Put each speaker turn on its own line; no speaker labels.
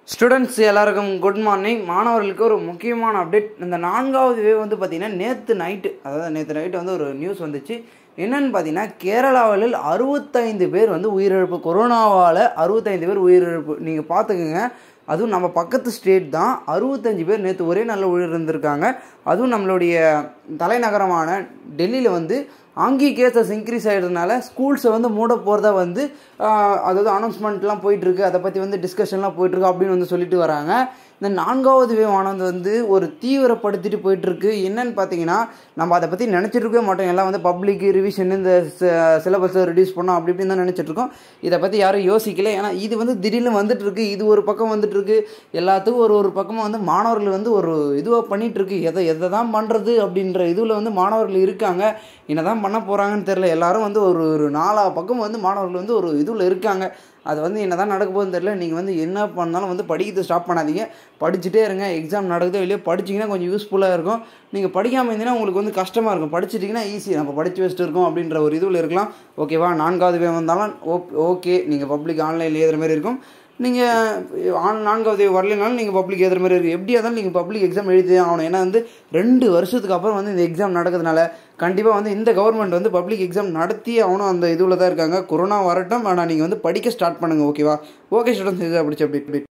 students எல்லாருக்கும் good morning மாணவர்களுக்கு ஒரு முக்கியமான அப்டேட் இந்த நான்காவது வேவ் வந்து பார்த்திங்கன்னா நேற்று நைட்டு அதாவது நேற்று நைட்டு வந்து ஒரு நியூஸ் வந்துச்சு என்னன்னு பார்த்தீங்கன்னா கேரளாவில் அறுபத்தைந்து பேர் வந்து உயிரிழப்பு கொரோனாவால் அறுபத்தைந்து பேர் உயிரிழப்பு நீங்கள் பார்த்துக்குங்க அதுவும் நம்ம பக்கத்து ஸ்டேட் தான் அறுபத்தஞ்சு பேர் நேற்று ஒரே நாளில் உயிரிழந்திருக்காங்க அதுவும் நம்மளுடைய தலைநகரமான டெல்லியில் வந்து ஆங்கி கேசஸ் இன்க்ரீஸ் ஆகிடுறதுனால ஸ்கூல்ஸை வந்து மூட போகிறதா வந்து ஆஹ், அதாவது அனௌன்ஸ்மெண்ட்லாம் போயிட்டுருக்கு அதை பற்றி வந்து டிஸ்கஷன்லாம் போயிட்டுருக்கு அப்படின்னு வந்து சொல்லிட்டு வராங்க இந்த நான்காவது வேவ் ஆனது வந்து ஒரு தீவிரப்படுத்திட்டு போயிட்டுருக்கு என்னன்னு பார்த்தீங்கன்னா நம்ம அதை பற்றி நினச்சிட்டு இருக்கவே மாட்டோம் எல்லாம் வந்து பப்ளிக் ரிவிஷன் இந்த சிலபஸை ரெடியூஸ் பண்ணோம் அப்படி இப்படின்னு தான் நினச்சிட்டு இருக்கோம் இதை பற்றி யாரும் யோசிக்கல ஏன்னா இது வந்து திடீர்னு வந்துட்டு இருக்கு இது ஒரு பக்கம் வந்துட்டு இருக்கு எல்லாத்துக்கும் ஒரு ஒரு பக்கமாக வந்து மாணவர்கள் வந்து ஒரு இதுவாக பண்ணிட்டு இருக்கு எதை எதை தான் பண்ணுறது அப்படின்ற இதுவில் வந்து மாணவர்கள் இருக்காங்க என்னதான் பண்ண போகிறாங்கன்னு தெரில எல்லாரும் வந்து ஒரு ஒரு நாலா பக்கம் வந்து மாணவர்கள் வந்து ஒரு இதுவில் இருக்காங்க அது வந்து என்ன தான் நடக்க போகுதுன்னு தெரில நீங்கள் வந்து என்ன பண்ணாலும் வந்து படிக்கிறது ஸ்டாப் பண்ணாதீங்க படிச்சுட்டே இருங்க எக்ஸாம் நடக்குதோ இல்லையோ படிச்சிங்கன்னா கொஞ்சம் யூஸ்ஃபுல்லாக இருக்கும் நீங்கள் படிக்காமல் இருந்தீங்கன்னா உங்களுக்கு வந்து கஷ்டமாக இருக்கும் படிச்சிட்டிங்கன்னா ஈஸி நம்ம படித்து வச்சுட்டு இருக்கோம் அப்படின்ற ஒரு இதுவில் இருக்கலாம் ஓகேவா நான்காவது வே வந்தாலும் ஓகே நீங்கள் பப்ளிக் ஆன்லைனில் எழுதுகிற மாதிரி இருக்கும் நீங்கள் ஆன் நான்காவது வரலைனாலும் நீங்கள் பப்ளிக் எழுதுற மாதிரி இருக்குது எப்படியா இருந்தாலும் நீங்கள் பப்ளிக் எக்ஸாம் எழுதி ஆகணும் ஏன்னா வந்து ரெண்டு வருஷத்துக்கு அப்புறம் வந்து இந்த எக்ஸாம் நடக்கிறதுனால கண்டிப்பாக வந்து இந்த கவர்மெண்ட் வந்து பப்ளிக் எக்ஸாம் நடத்தி ஆகணும் அந்த இதுவில் தான் இருக்காங்க கொரோனா வரட்டும் ஆனால் நீங்கள் வந்து படிக்க ஸ்டார்ட் பண்ணுங்கள் ஓகேவா ஓகே ஸ்டூடெண்ட்ஸ் இதை பிடிச்ச அப்படி